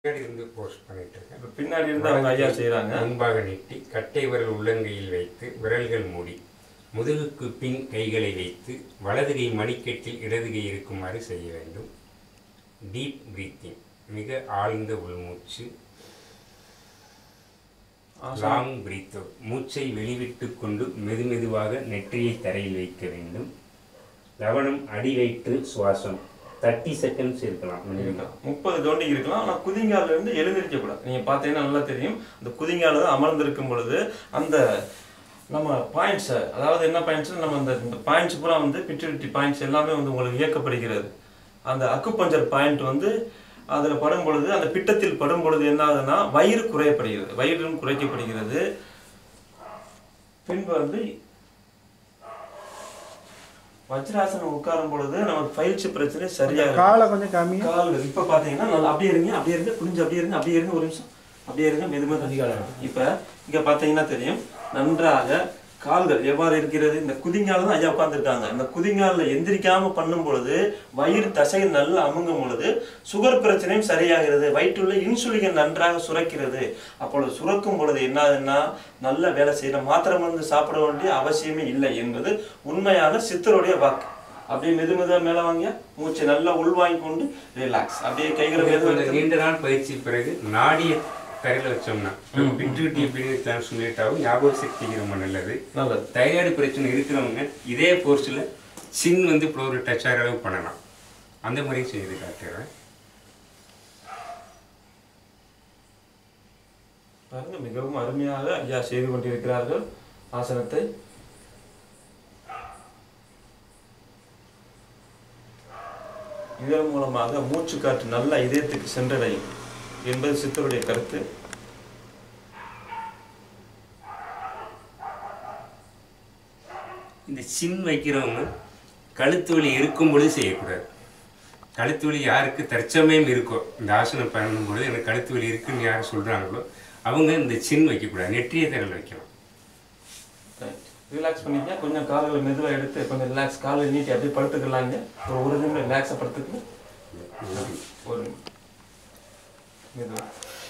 பின்னாடி இருந்து போஸ்ட் பண்ணிட்டு இருக்கேன் இப்ப பின்னாடி இருந்து அவங்க ஐயா செய்றாங்க முன்பாக நீட்டி கட்டை விரல் உள்ளங்கையில் வைத்து விரல்கள் மூடி முதுகுக்கு பின் கைகளை வைத்து வலது கை மணிக்கட்டில் இடது கை இருக்குமாறு செய்ய வேண்டும் டீப் பிரீத்திங் மிக ஆழ்ந்த உள்மூச்சு லாங் பிரீத் மூச்சை வெளிவிட்டு கொண்டு மெதுமெதுவாக நெற்றியை தரையில் வைக்க வேண்டும் கவனம் அடி வயிற்று சுவாசம் தேர்ட்டி செகண்ட்ஸ் இருக்கலாம் minimum. இருக்கலாம் முப்பது கவுண்டி இருக்கலாம் ஆனா குதிங்கால இருந்து எழுந்திருக்க கூடாது நீங்க பாத்தீங்கன்னா நல்லா தெரியும் அந்த குதிங்கால தான் அமர்ந்திருக்கும் பொழுது அந்த நம்ம பாயிண்ட்ஸ் அதாவது என்ன பாயிண்ட்ஸ் நம்ம அந்த பாயிண்ட்ஸ் பூரா வந்து பிட்யூரிட்டி பாயிண்ட்ஸ் எல்லாமே வந்து உங்களுக்கு இயக்கப்படுகிறது அந்த அக்குபஞ்சர் பாயிண்ட் வந்து அதுல படும் பொழுது அந்த பிட்டத்தில் படும் பொழுது என்ன ஆகுதுன்னா வயிறு குறையப்படுகிறது வயிறும் குறைக்கப்படுகிறது பின்பு வந்து வஜ்ராசனம் உட்காரும் பொழுது நமக்கு பயிற்சி பிரச்சனை சரியாக காலை கொஞ்சம் கம்மி கால் இப்ப பாத்தீங்கன்னா நல்லா அப்படியே இருங்க அப்படியே இருங்க குனிஞ்சு அப்படியே இருங்க அப்படியே இருங்க ஒரு நிமிஷம் அப்படியே இருங்க மெதுமா இப்ப இங்க பாத்தீங்கன்னா தெரியும் நன்றாக கால்கள் எவ்வாறு இருக்கிறது இந்த குதிங்கால தான் ஐயா உட்கார்ந்துருக்காங்க இந்த குதிங்கால எந்திரிக்காம பண்ணும் பொழுது வயிறு தசைகள் நல்லா அமுங்கும் பொழுது சுகர் பிரச்சனையும் சரியாகிறது வயிற்றுள்ள இன்சுலின் நன்றாக சுரக்கிறது அப்பொழுது சுரக்கும் பொழுது என்ன ஆகுதுன்னா நல்ல வேலை செய்யணும் மாத்திரை மருந்து சாப்பிட வேண்டிய அவசியமே இல்லை என்பது உண்மையான சித்தருடைய வாக்கு அப்படியே மெது மெதுவா மேல வாங்க மூச்சை நல்லா உள்வாங்கி கொண்டு ரிலாக்ஸ் அப்படியே கைகளை இது மெதுவா கொஞ்சம் நீண்ட நாள் பயிற்சி பிறகு நாடிய தரையில் வச்சோம்னா பிட்யூட்டி அப்படின்னு சொல்லிட்டாவும் ஞாபக சக்திக்கு ரொம்ப நல்லது நல்லது தைராய்டு பிரச்சனை இருக்கிறவங்க இதே போர்ஸில் சின் வந்து இப்போ ஒரு டச் ஆகிற அளவு பண்ணலாம் அந்த மாதிரியும் செய்து காட்டுறேன் பாருங்க மிகவும் அருமையாக ஐயா செய்து கொண்டிருக்கிறார்கள் ஆசனத்தை இதன் மூலமாக மூச்சு காற்று நல்ல இதயத்துக்கு சென்றடையும் என்பது சித்தருடைய கருத்து இந்த சின் வைக்கிறவங்க கழுத்து வலி இருக்கும் பொழுது செய்யக்கூடாது கழுத்து வலி யாருக்கு தற்சமயம் இருக்கோ இந்த ஆசனம் பண்ணும்பொழுது எனக்கு கழுத்து வலி இருக்குன்னு யார் சொல்கிறாங்களோ அவங்க இந்த சின் வைக்கக்கூடாது நெற்றிய தரையில் வைக்கலாம் ரிலாக்ஸ் பண்ணிக்க கொஞ்சம் கால்களை மெதுவாக எடுத்து கொஞ்சம் ரிலாக்ஸ் காலை நீட்டி அப்படியே படுத்துக்கலாங்க ஒரு ஒரு நிமிடம் ரிலாக்ஸாக படுத்துக்க ஒரு மெதுவாக